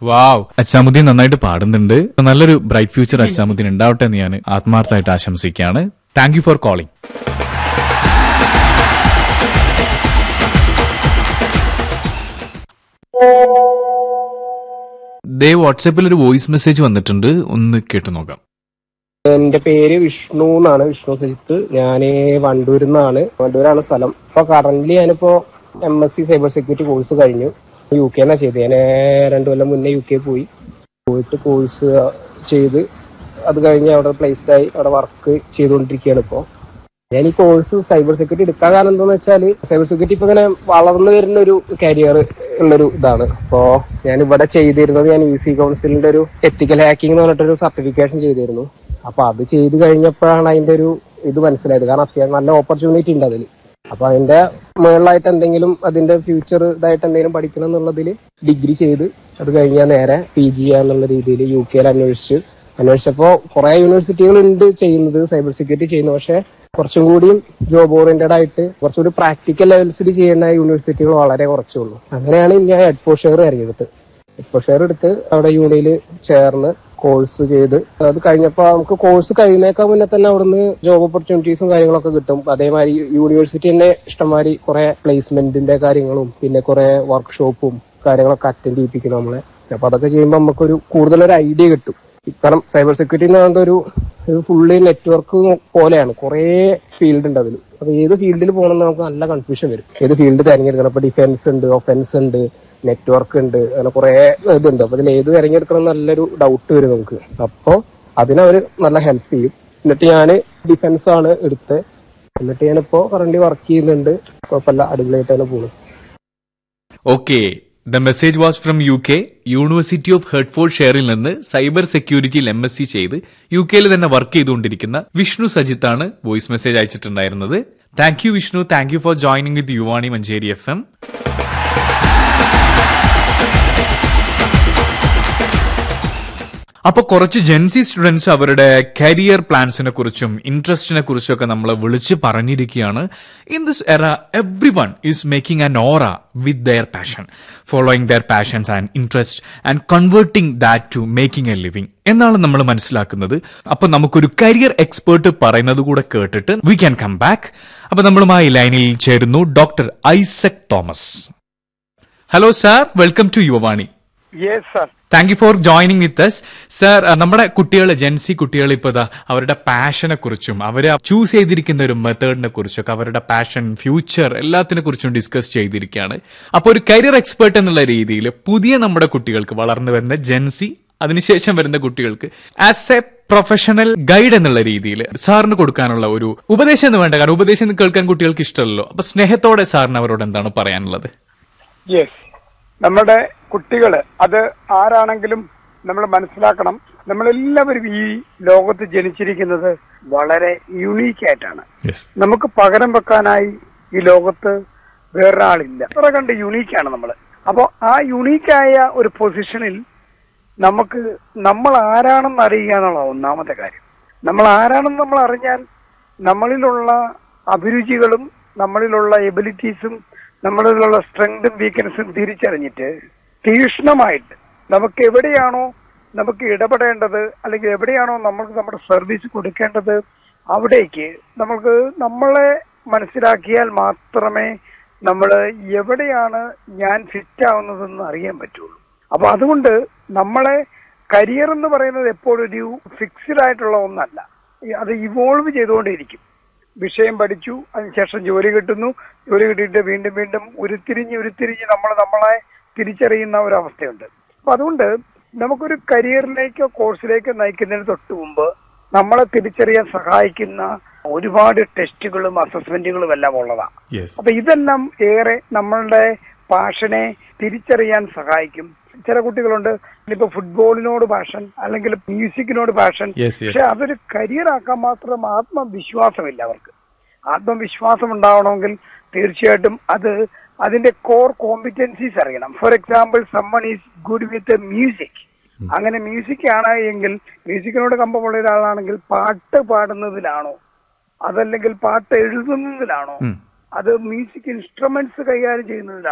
വാവ് അച്ചാമുദ്ദീൻ നന്നായിട്ട് പാടുന്നുണ്ട് നല്ലൊരു ബ്രൈറ്റ് ഫ്യൂച്ചർ അച്ചാമുദ്ദീൻ ഉണ്ടാവട്ടെ എന്ന് ഞാൻ ആത്മാർത്ഥമായിട്ട് ആശംസിക്കുകയാണ് താങ്ക് യു ഫോർ കോളിംഗ് ദേ വാട്സാപ്പിൽ ഒരു വോയിസ് മെസ്സേജ് വന്നിട്ടുണ്ട് ഒന്ന് കേട്ടു നോക്കാം എന്റെ പേര് വിഷ്ണു എന്നാണ് വിഷ്ണു സജിത്ത് ഞാന് വണ്ടൂരിൽ നിന്നാണ് വണ്ടൂരാണ് സ്ഥലം ഇപ്പൊ കറന്റ് ഞാനിപ്പോ M S C cyber security course കഴിഞ്ഞു യു കെ എന്നാ ചെയ്തത് ഞാൻ രണ്ടു കൊല്ലം മുന്നേ യു കെ പോയി പോയിട്ട് കോഴ്സ് ചെയ്ത് അത് കഴിഞ്ഞ് അവിടെ പ്ലേസ്ഡ് ആയി അവിടെ വർക്ക് ചെയ്തുകൊണ്ടിരിക്കുകയാണ് ഇപ്പോ ഞാൻ ഈ കോഴ്സ് സൈബർ സെക്യൂരിറ്റി എടുക്കാൻ കാരണം എന്താണെന്ന് വെച്ചാൽ സൈബർ സെക്യൂരിറ്റി ഇപ്പൊ ഇങ്ങനെ വളർന്നു വരുന്ന ഒരു കരിയർ ഉള്ളൊരു ഇതാണ് അപ്പോ ഞാൻ ഇവിടെ ചെയ്തിരുന്നത് ഞാൻ ഇ സി കൗൺസിലിന്റെ ഒരു എത്തിക്കൽ ഹാക്കിംഗ് എന്ന് പറഞ്ഞിട്ടൊരു സർട്ടിഫിക്കേഷൻ ചെയ്തിരുന്നു അപ്പൊ അത് ചെയ്ത് കഴിഞ്ഞപ്പോഴാണ് അതിന്റെ ഒരു ഇത് മനസ്സിലായത് കാരണം അത്യാവശ്യം നല്ല ഓപ്പർച്യൂണിറ്റി ഉണ്ട് അതിൽ അപ്പൊ അതിന്റെ മുകളിലായിട്ട് എന്തെങ്കിലും അതിന്റെ ഫ്യൂച്ചർ ഇതായിട്ട് എന്തെങ്കിലും പഠിക്കണം എന്നുള്ളതിൽ ഡിഗ്രി ചെയ്ത് അത് കഴിഞ്ഞാൽ നേരെ പി ജി എന്നുള്ള രീതിയിൽ യു കെയിൽ അന്വേഷിച്ച് അന്വേഷിച്ചപ്പോ കുറെ യൂണിവേഴ്സിറ്റികൾ ഉണ്ട് ചെയ്യുന്നത് സൈബർ സെക്യൂരിറ്റി ചെയ്യുന്നത് പക്ഷെ കുറച്ചും കൂടിയും ജോബ് ഓറിയന്റഡ് ആയിട്ട് കുറച്ചുകൂടി പ്രാക്ടിക്കൽ ലെവൽസിൽ ചെയ്യുന്ന യൂണിവേഴ്സിറ്റികൾ വളരെ കുറച്ചേ ഉള്ളൂ അങ്ങനെയാണ് ഞാൻ ഹെഡ് ഷെയർ ഇറങ്ങിയെടുത്ത് ഹെഡ് ഷെയർ എടുത്ത് അവിടെ യൂണിയിൽ ചേർന്ന് കോഴ്സ് ചെയ്ത് അത് കഴിഞ്ഞപ്പോൾ നമുക്ക് കോഴ്സ് കഴിയുന്നേക്കാൾ മുന്നേ തന്നെ അവിടുന്ന് ജോബ് ഓപ്പർച്യൂണിറ്റീസും കാര്യങ്ങളൊക്കെ കിട്ടും അതേമാതിരി യൂണിവേഴ്സിറ്റി തന്നെ ഇഷ്ടംമാതിരി കുറെ പ്ലേസ്മെന്റിന്റെ കാര്യങ്ങളും പിന്നെ കുറെ വർക്ക്ഷോപ്പും കാര്യങ്ങളൊക്കെ അറ്റൻഡ് ചെയ്യിപ്പിക്കും നമ്മളെ അപ്പൊ അതൊക്കെ ചെയ്യുമ്പോൾ നമുക്കൊരു കൂടുതലൊരു ഐഡിയ കിട്ടും കാരണം സൈബർ സെക്യൂരിറ്റി എന്ന് പറയുന്നത് ഒരു ഒരു ഫുള്ളി നെറ്റ്വർക്ക് പോലെയാണ് കുറേ ഫീൽഡ് ഉണ്ട് അതിൽ അപ്പൊ ഏത് ഫീൽഡിൽ പോകണമെന്ന് നമുക്ക് നല്ല കൺഫ്യൂഷൻ വരും ഏത് ഫീൽഡ് തിരഞ്ഞെടുക്കണം ഇപ്പൊ ഡിഫൻസ് ഉണ്ട് ഒഫൻസ് ഉണ്ട് നെറ്റ്വർക്ക് ഉണ്ട് അങ്ങനെ കുറെ ഇതുണ്ട് അപ്പൊ ഇതിൽ ഏത് തിരഞ്ഞെടുക്കണം എന്ന് നല്ലൊരു ഡൗട്ട് വരും നമുക്ക് അപ്പോ അതിനവര് നല്ല ഹെൽപ്പ് ചെയ്യും എന്നിട്ട് ഞാൻ ഡിഫൻസ് ആണ് എടുത്ത് എന്നിട്ട് ഞാനിപ്പോ കറന്റ് വർക്ക് ചെയ്യുന്നുണ്ട് കുഴപ്പമില്ല അടിപൊളിയായിട്ട് തന്നെ പോകുന്നു okay the message was from U K university of ഹെഡ്ഫോർഡ് ഷെയറിൽ നിന്ന് സൈബർ സെക്യൂരിറ്റിയിൽ എം എസ് സി ചെയ്ത് യു കെയിൽ തന്നെ വർക്ക് ചെയ്തുകൊണ്ടിരിക്കുന്ന വിഷ്ണു സജിത്താണ് വോയിസ് മെസ്സേജ് അയച്ചിട്ടുണ്ടായിരുന്നത് thank you Vishnu thank you for joining with Yuvavani Manjeri F M അപ്പൊ കുറച്ച് ജെൻസി സ്റ്റുഡൻസ് അവരുടെ കരിയർ പ്ലാൻസിനെ കുറിച്ചും ഇൻട്രസ്റ്റിനെ കുറിച്ചും ഒക്കെ നമ്മൾ വിളിച്ച് പറഞ്ഞിരിക്കുകയാണ് in this era everyone is making an aura with their passion following their passions and interest and converting that to making a living എന്നാണ് നമ്മൾ മനസ്സിലാക്കുന്നത് അപ്പൊ നമുക്കൊരു കരിയർ എക്സ്പേർട്ട് പറയുന്നത് കൂടെ കേട്ടിട്ട് വി ക്യാൻ കം ബാക്ക് അപ്പൊ നമ്മളുമായി ലൈനിൽ ചേരുന്നു doctor Isaac Thomas hello sir welcome to Yuvavani yes sir thank you for joining with us sir നമ്മുടെ കുട്ടികൾ ജെൻസി കുട്ടികൾ ഇപ്പൊ ഇതാ അവരുടെ പാഷനെ കുറിച്ചും അവർ ചൂസ് ചെയ്തിരിക്കുന്ന ഒരു മെത്തേഡിനെ കുറിച്ചൊക്കെ അവരുടെ പാഷൻ ഫ്യൂച്ചർ എല്ലാത്തിനെ കുറിച്ചും ഡിസ്കസ് ചെയ്തിരിക്കുകയാണ് അപ്പോൾ ഒരു കരിയർ എക്സ്പേർട്ട് എന്നുള്ള രീതിയിൽ പുതിയ നമ്മുടെ കുട്ടികൾക്ക് വളർന്നു വരുന്ന ജെൻസി അതിനുശേഷം വരുന്ന കുട്ടികൾക്ക് ആസ് എ പ്രൊഫഷണൽ ഗൈഡ് എന്നുള്ള രീതിയിൽ സാറിന് കൊടുക്കാനുള്ള ഒരു ഉപദേശം എന്ന് വേണ്ട കാരണം ഉപദേശം കേൾക്കാൻ കുട്ടികൾക്ക് ഇഷ്ടമല്ലോ അപ്പൊ സ്നേഹത്തോടെ സാറിന് അവരോട് എന്താണ് പറയാനുള്ളത് യെസ് നമ്മുടെ കുട്ടികള് അത് ആരാണെങ്കിലും നമ്മൾ മനസ്സിലാക്കണം നമ്മളെല്ലാവരും ഈ ലോകത്ത് ജനിച്ചിരിക്കുന്നത് വളരെ യുണീക്ക് ആയിട്ടാണ് യെസ് നമുക്ക് പകരം വെക്കാനായി ഈ ലോകത്ത് വേറൊരാളില്ല അത്ര കണ്ട് യുണീക്കാണ് നമ്മൾ അപ്പോൾ ആ യുണീക്കായ ഒരു പൊസിഷനിൽ നമുക്ക് നമ്മൾ ആരാണെന്ന് അറിയുക എന്നുള്ള ഒന്നാമത്തെ കാര്യം നമ്മൾ ആരാണെന്ന് നമ്മൾ അറിഞ്ഞാൽ നമ്മളിലുള്ള അഭിരുചികളും നമ്മളിലുള്ള എബിലിറ്റീസും നമ്മളിലുള്ള സ്ട്രെങ്തും വീക്ക്നെസ്സും തിരിച്ചറിഞ്ഞിട്ട് തീക്ഷ്ണമായിട്ട് നമുക്ക് എവിടെയാണോ നമുക്ക് ഇടപെടേണ്ടത് അല്ലെങ്കിൽ എവിടെയാണോ നമ്മൾക്ക് നമ്മുടെ സർവീസ് കൊടുക്കേണ്ടത് അവിടേക്ക് നമുക്ക് നമ്മളെ മനസ്സിലാക്കിയാൽ മാത്രമേ നമ്മൾ എവിടെയാണ് ഞാൻ ഫിറ്റ് ആവുന്നതെന്ന് അറിയാൻ പറ്റുള്ളൂ അപ്പൊ അതുകൊണ്ട് നമ്മളെ കരിയർ എന്ന് പറയുന്നത് എപ്പോഴും ഒരു ഫിക്സ്ഡ് ആയിട്ടുള്ള ഒന്നല്ല അത് ഇവോൾവ് ചെയ്തുകൊണ്ടേയിരിക്കും വിഷയം പഠിച്ചു അതിനുശേഷം ജോലി കിട്ടുന്നു ജോലി കിട്ടിയിട്ട് വീണ്ടും വീണ്ടും ഉരുത്തിരിഞ്ഞ് ഉരുത്തിരിഞ്ഞ് നമ്മൾ നമ്മളെ തിരിച്ചറിയുന്ന ഒരു അവസ്ഥയുണ്ട് അപ്പൊ അതുകൊണ്ട് നമുക്കൊരു കരിയറിലേക്കോ കോഴ്സിലേക്കോ നയിക്കുന്നതിന് തൊട്ട് മുമ്പ് നമ്മളെ തിരിച്ചറിയാൻ സഹായിക്കുന്ന ഒരുപാട് ടെസ്റ്റുകളും അസസ്മെന്റുകളും എല്ലാം ഉള്ളതാണ് യെസ് അപ്പൊ ഇതെല്ലാം ഏറെ നമ്മളുടെ പാഷനെ തിരിച്ചറിയാൻ സഹായിക്കും ചില കുട്ടികളുണ്ട് ഇപ്പൊ ഫുട്ബോളിനോട് പാഷൻ അല്ലെങ്കിൽ മ്യൂസിക്കിനോട് പാഷൻ യെസ് യെസ് പക്ഷെ അതൊരു കരിയർ ആക്കാൻ മാത്രം ആത്മവിശ്വാസമില്ല അവർക്ക് ആത്മവിശ്വാസം ഉണ്ടാവണമെങ്കിൽ തീർച്ചയായിട്ടും അത് അതിന്റെ കോർ കോമ്പിറ്റൻസീസ് അറിയണം for example someone is good with music അങ്ങനെ മ്യൂസിക് ആണ് എങ്കിൽ മ്യൂസിക്കിനോട് കമ്പമുള്ള ഒരാളാണെങ്കിൽ പാട്ട് പാടുന്നതിലാണോ അതല്ലെങ്കിൽ പാട്ട് എഴുതുന്നതിലാണോ ഉം. അത് മ്യൂസിക് ഇൻസ്ട്രുമെന്റ്സ് കൈകാര്യം ചെയ്യുന്നതിലാണോ